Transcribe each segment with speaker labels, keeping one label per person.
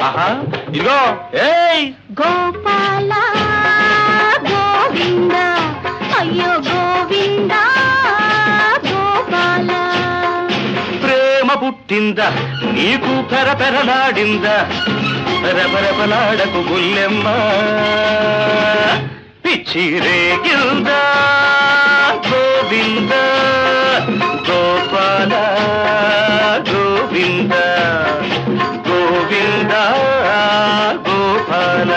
Speaker 1: ఆహా ఇదిగో ఏయ్
Speaker 2: గోపాల గోవింద అయ్యో గోవింద గోపాల
Speaker 1: ప్రేమ పుట్టిందా నీకు పెర పెరలాడిందా పెరపెరపలాడకు గుల్లెమ్మ పిచ్చి రేగిల్దా గోవింద గోపాల గోవింద గోవింద గోపాల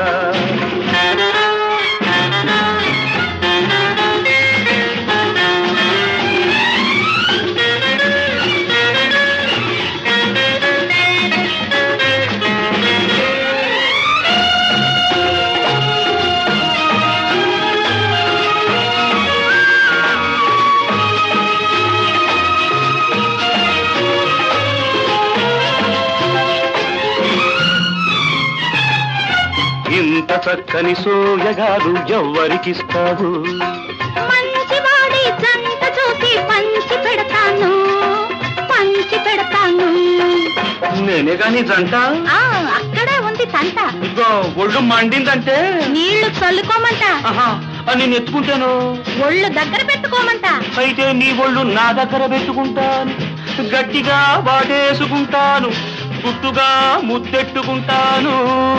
Speaker 1: ఇంత చక్కని సోయగారు ఎవ్వరికిస్తాడు
Speaker 2: మంచివాడి జంట చూసి పంచి పెడతాను పంచి పెడతాను
Speaker 1: నేనే గాని జంట
Speaker 2: ఆ అక్కడే ఉంది తంట
Speaker 1: ఇదిగో ఒళ్ళు మండిందంటే
Speaker 2: నీళ్లు చల్లుకోమంట
Speaker 1: ఆహా అని నేను ఎత్తుకుంటాను
Speaker 2: ఒళ్ళు దగ్గర పెట్టుకోమంట
Speaker 1: అయితే నీ ఒళ్ళు నా దగ్గర పెట్టుకుంటాను గట్టిగా వాటేసుకుంటాను గుట్టుగా ముద్దెట్టుకుంటాను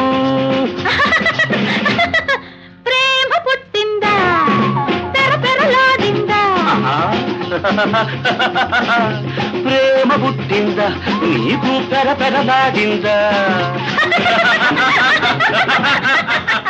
Speaker 2: ప్రేమ పుట్టిందా పెర పెరలాడిందా
Speaker 1: ఆహా. ప్రేమ పుట్టిందా నీకు పెర పెరలాడిందా